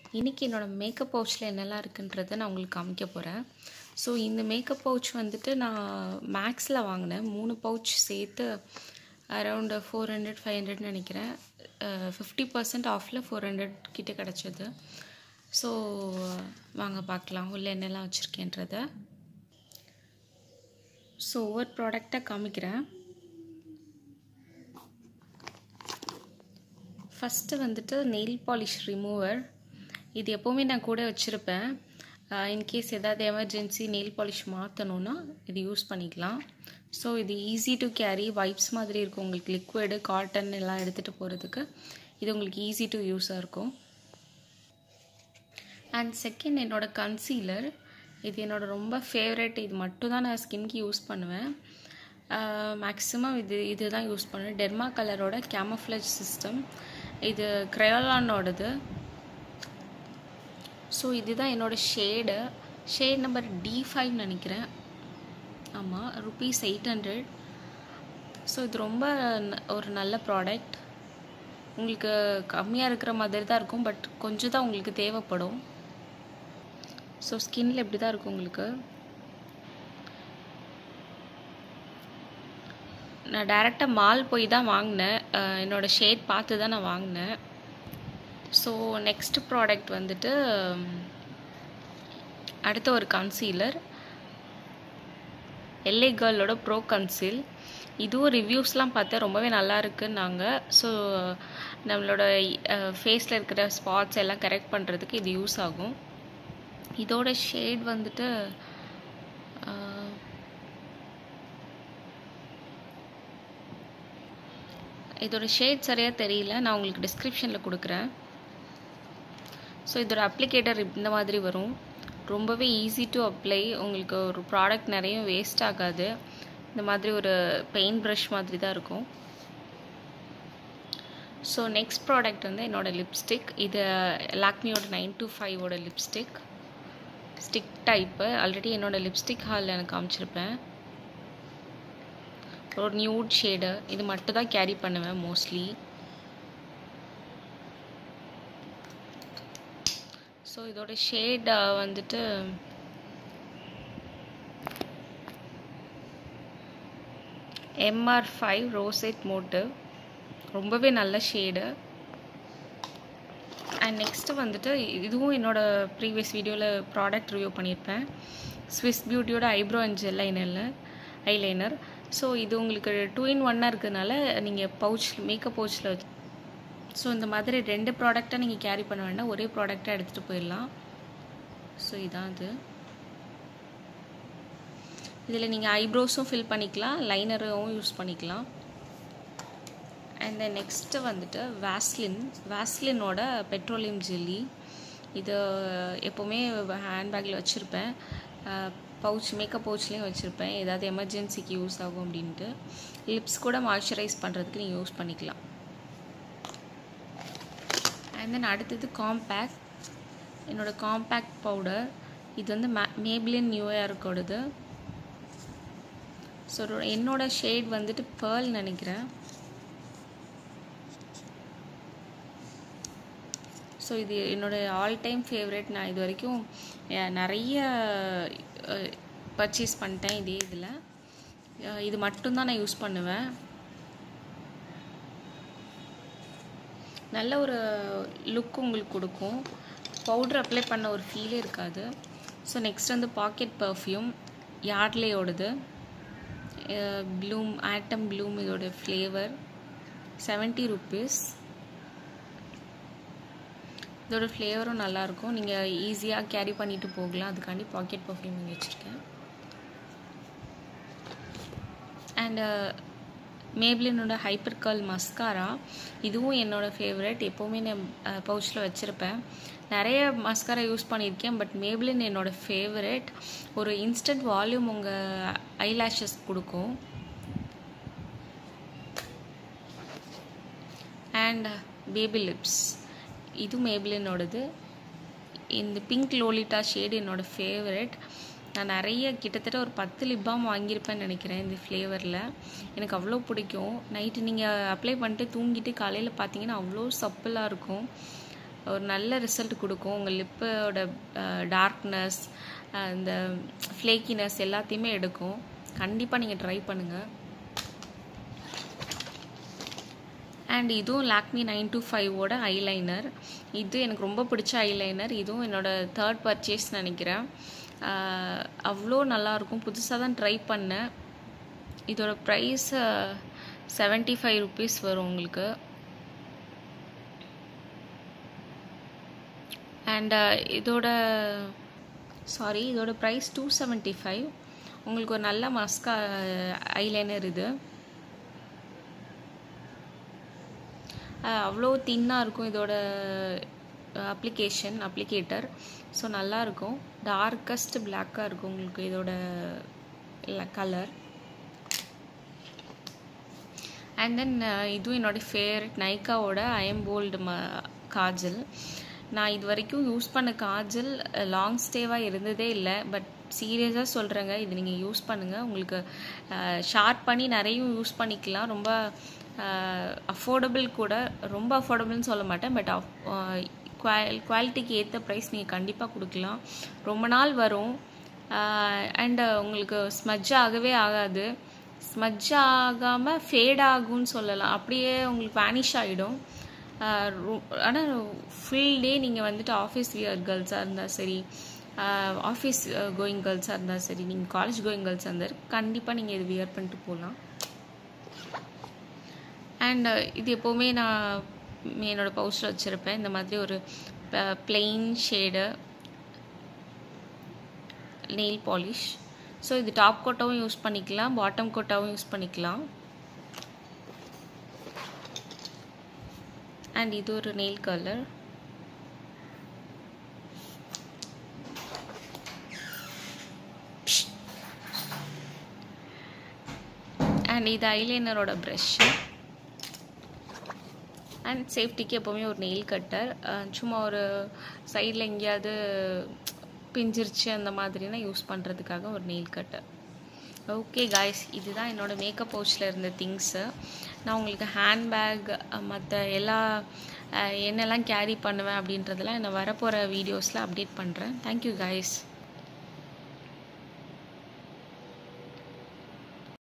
இன்றைக்கி என்னோடய மேக்கப் பவுச்சில் என்னெல்லாம் இருக்குன்றதை நான் உங்களுக்கு காமிக்க போகிறேன் ஸோ இந்த மேக்கப் பவுச் வந்துட்டு நான் மேக்ஸில் வாங்கினேன் மூணு பவுச் சேர்த்து அரௌண்டு ஃபோர் ஹண்ட்ரட் ஃபைவ் ஹண்ட்ரட்னு நினைக்கிறேன் ஃபிஃப்டி பர்சன்ட் ஆஃபில் ஃபோர் ஹண்ட்ரட் கிட்டே கிடச்சிது ஸோ வாங்க பார்க்கலாம் உள்ளே என்னெல்லாம் வச்சுருக்கேன்றதை ஸோ ஒவ்வொரு ப்ராடக்டாக காமிக்கிறேன் ஃபஸ்ட்டு வந்துட்டு நெயில் பாலிஷ் ரிமூவர் இது எப்போவுமே நான் கூட வச்சுருப்பேன் இன்கேஸ் ஏதாவது எமர்ஜென்சி நெயில் பாலிஷ் மாற்றணுன்னா இது யூஸ் பண்ணிக்கலாம் ஸோ இது ஈஸி டு கேரி வைப்ஸ் மாதிரி இருக்கும் உங்களுக்கு லிக்விடு காட்டன் எல்லாம் எடுத்துகிட்டு போகிறதுக்கு இது உங்களுக்கு ஈஸி டு யூஸாக இருக்கும் அண்ட் செகண்ட் என்னோடய கன்சீலர் இது என்னோடய ரொம்ப ஃபேவரட் இது மட்டும் தான் நான் ஸ்கின்க்கு யூஸ் பண்ணுவேன் மேக்ஸிமம் இது இது தான் யூஸ் பண்ணுவேன் டெர்மா கலரோட கேமஃப்ளேஜ் சிஸ்டம் இது க்ரையாலானோடது ஸோ இதுதான் என்னோடய shade shade number D five நினைக்கிறேன் ஆமாம் ருபீஸ் எயிட் ஹண்ட்ரட் ஸோ இது ரொம்ப ஒரு நல்ல ப்ராடக்ட் உங்களுக்கு கம்மியாக இருக்கிற மாதிரி தான் இருக்கும் பட் கொஞ்சம் தான் உங்களுக்கு தேவைப்படும் ஸோ ஸ்கின்னில் எப்படி தான் இருக்கும் உங்களுக்கு நான் டேரெக்டாக மால் போய் தான் வாங்கினேன் என்னோடய ஷேட் பார்த்து தான் நான் வாங்கினேன் ஸோ நெக்ஸ்ட் ப்ராடக்ட் வந்துட்டு அடுத்த ஒரு கன்சீலர் எல்ஏ கேர்ளோட ப்ரோ கன்சீல் இதுவும் ரிவ்யூஸ்லாம் பார்த்தா ரொம்பவே நல்லா இருக்குன்னாங்க ஸோ நம்மளோட ஃபேஸில் இருக்கிற ஸ்பாட்ஸ் எல்லாம் கரெக்ட் பண்ணுறதுக்கு இது யூஸ் ஆகும் இதோட ஷேட் வந்துட்டு இதோட ஷேட் சரியாக தெரியல நான் உங்களுக்கு டிஸ்கிரிப்ஷனில் கொடுக்குறேன் ஸோ இதோட அப்ளிகேட்டர் இந்த மாதிரி வரும் ரொம்பவே ஈஸி டு அப்ளை உங்களுக்கு ஒரு ப்ராடக்ட் நிறைய வேஸ்ட் ஆகாது இந்த மாதிரி ஒரு பெயிண்ட் ப்ரஷ் மாதிரி தான் இருக்கும் ஸோ நெக்ஸ்ட் ப்ராடக்ட் வந்து என்னோடய லிப்ஸ்டிக் இது லாக்மியோட நைன் டூ ஃபைவோட லிப்ஸ்டிக் ஸ்டிக் டைப்பு ஆல்ரெடி என்னோடய லிப்ஸ்டிக் ஹாலில் எனக்கு காமிச்சிருப்பேன் ஒரு நியூட் ஷேடு இது மட்டும் தான் கேரி பண்ணுவேன் மோஸ்ட்லி ஸோ இதோட ஷேட் வந்துட்டு எம்ஆர் ஃபைவ் ரோசேட் மோட்டிவ் ரொம்பவே நல்ல ஷேடு அண்ட் நெக்ஸ்ட்டு வந்துட்டு இதுவும் என்னோடய ப்ரீவியஸ் வீடியோவில் ப்ராடக்ட் ரிவ்யூ பண்ணியிருப்பேன் ஸ்விஸ் பியூட்டியோட ஐப்ரோ அண்ட் ஜெல் ஐனரில் ஐலைனர் ஸோ இது உங்களுக்கு டூ இன் ஒன்னாக இருக்கிறதுனால நீங்கள் பவுச் மேக்கப் பவுச்சில் ஸோ இந்த மாதிரி ரெண்டு ப்ராடக்டாக நீங்கள் கேரி பண்ண வேண்டாம் ஒரே ப்ராடக்டாக எடுத்துகிட்டு போயிடலாம் ஸோ இதான் அது இதில் நீங்கள் ஐப்ரோஸும் ஃபில் பண்ணிக்கலாம் லைனரும் யூஸ் பண்ணிக்கலாம் அண்ட் தென் நெக்ஸ்ட்டு வந்துட்டு வேஸ்லின் வேஸ்லினோட பெட்ரோலியம் ஜெல்லி இது எப்போவுமே ஹேண்ட்பேக்கில் வச்சுருப்பேன் பவுச் மேக்கப் பவுச்லேயும் வச்சுருப்பேன் ஏதாவது எமர்ஜென்சிக்கு யூஸ் ஆகும் அப்படின்ட்டு லிப்ஸ் கூட மாய்ஸ்சரைஸ் பண்ணுறதுக்கு நீங்கள் யூஸ் பண்ணிக்கலாம் அண்ட் தென் அடுத்தது காம்பேக்ட் என்னோடய காம்பேக்ட் பவுடர் இது வந்து மே மேப்ளின் நியூயார்க்கோடது ஸோ என்னோடய ஷேட் வந்துட்டு பேர்ல் நினைக்கிறேன் ஸோ இது என்னோடய ஆல் டைம் ஃபேவரட் நான் இது வரைக்கும் நிறைய பர்ச்சேஸ் பண்ணிட்டேன் இதே இதில் இது மட்டும்தான் நான் யூஸ் பண்ணுவேன் நல்ல ஒரு லுக் உங்களுக்கு கொடுக்கும் பவுட்ரு அப்ளை பண்ண ஒரு ஃபீலே இருக்காது ஸோ நெக்ஸ்ட் வந்து பாக்கெட் பர்ஃப்யூம் யார்ட்லேயோடது ப்ளூம் ஆட்டம் ப்ளூம் இதோட ஃப்ளேவர் செவன்ட்டி ருப்பீஸ் இதோட ஃப்ளேவரும் நல்லாயிருக்கும் நீங்கள் ஈஸியாக கேரி பண்ணிட்டு போகலாம் அதுக்காண்டி பாக்கெட் பர்ஃப்யூம் இங்கே வச்சுருக்கேன் அண்டு மேப்ளினோட ஹைப்பர் கர்ல் மஸ்காரா இதுவும் என்னோடய ஃபேவரட் எப்போவுமே நான் பவுச்சில் வச்சுருப்பேன் நிறைய மஸ்காரா யூஸ் பண்ணியிருக்கேன் பட் மேப்ளின் என்னோடய ஃபேவரட் ஒரு இன்ஸ்டன்ட் வால்யூம் உங்கள் ஐலாஷஸ் கொடுக்கும் அண்ட் பேபி லிப்ஸ் இது மேப்ளினோடது இந்த பிங்க் லோலிட்டா ஷேடு என்னோடய ஃபேவரட் நான் நிறைய கிட்டத்தட்ட ஒரு பத்து லிப் பாம் வாங்கியிருப்பேன்னு நினைக்கிறேன் இந்த ஃப்ளேவரில் எனக்கு அவ்வளோ பிடிக்கும் நைட்டு நீங்கள் அப்ளை பண்ணிட்டு தூங்கிட்டு காலையில் பார்த்தீங்கன்னா அவ்வளோ சப்பிளாக இருக்கும் ஒரு நல்ல ரிசல்ட் கொடுக்கும் உங்கள் லிப்போட டார்க்னஸ் இந்த ஃப்ளேக்கினஸ் எல்லாத்தையுமே எடுக்கும் கண்டிப்பாக நீங்கள் ட்ரை பண்ணுங்கள் அண்ட் இதுவும் லாக்மி நைன் டூ ஃபைவோட ஐலைனர் இது எனக்கு ரொம்ப பிடிச்ச ஐலைனர் இதுவும் என்னோடய தேர்ட் பர்ச்சேஸ் நினைக்கிறேன் அவ்வளோ நல்லாயிருக்கும் புதுசாக தான் ட்ரை பண்ணேன் இதோட ப்ரைஸ் செவன்ட்டி ஃபைவ் ருபீஸ் வரும் உங்களுக்கு அண்ட் இதோட சாரி இதோட ப்ரைஸ் டூ செவன்ட்டி ஃபைவ் உங்களுக்கு ஒரு நல்ல மஸ்கா ஐலைனர் இது அவ்வளோ தின்னாக இருக்கும் இதோட அப்ளிகேஷன் அப்ளிகேட்டர் ஸோ நல்லாயிருக்கும் டார்க்கஸ்ட் பிளாக்காக இருக்கும் உங்களுக்கு இதோட கலர் அண்ட் தென் இதுவும் என்னோடய ஃபேவரட் நைக்காவோட ஐஎம் போல்டு ம காஜல் நான் இது வரைக்கும் யூஸ் பண்ண காஜல் லாங் ஸ்டேவாக இருந்ததே இல்லை பட் சீரியஸாக சொல்கிறேங்க இது நீங்கள் யூஸ் பண்ணுங்கள் உங்களுக்கு ஷார்ப் பண்ணி நிறையும் யூஸ் பண்ணிக்கலாம் ரொம்ப அஃபோர்டபுள் கூட ரொம்ப அஃபோர்டபுள்னு சொல்ல மாட்டேன் பட் குவாலிட்டிக்கு ஏற்ற ப்ரைஸ் நீங்கள் கண்டிப்பாக கொடுக்கலாம் ரொம்ப நாள் வரும் அண்டு உங்களுக்கு ஸ்மஜ் ஆகவே ஆகாது ஸ்மஜ் ஆகாமல் ஃபேட் ஆகும்னு சொல்லலாம் அப்படியே உங்களுக்கு வேனிஷ் ஆகிடும் ஆனால் ஃபுல் டே நீங்கள் வந்துட்டு ஆஃபீஸ் வியர் கேர்ள்ஸாக இருந்தால் சரி ஆஃபீஸ் கோயிங் கேர்ள்ஸாக இருந்தால் சரி நீங்கள் காலேஜ் கோயிங் கேர்ள்ஸாக இருந்தால் கண்டிப்பாக நீங்கள் இது வியர் பண்ணிட்டு போகலாம் அண்ட் இது எப்போவுமே நான் என்னோடய பவுச்சில் வச்சுருப்பேன் இந்த மாதிரி ஒரு plain shade nail polish so இது டாப் கோட்டாவும் யூஸ் பண்ணிக்கலாம் பாட்டம் கோட்டாவும் யூஸ் பண்ணிக்கலாம் அண்ட் இது ஒரு நெயில் கலர் அண்ட் இது ஐலைனரோட ப்ரஷ்ஷு அண்ட் சேஃப்டிக்கு எப்போவுமே ஒரு நெயில் கட்டர் சும்மா ஒரு சைடில் எங்கேயாவது பிஞ்சிருச்சு அந்த மாதிரினா யூஸ் பண்ணுறதுக்காக ஒரு நெயில் கட்டர் ஓகே காய்ஸ் இதுதான் என்னோடய மேக்கப் பவுச்சில் இருந்த திங்ஸு நான் உங்களுக்கு ஹேண்ட்பேக் மற்ற எல்லா என்னெல்லாம் கேரி பண்ணுவேன் அப்படின்றதெல்லாம் என்ன வரப்போகிற வீடியோஸில் அப்டேட் பண்ணுறேன் தேங்க்யூ காய்ஸ்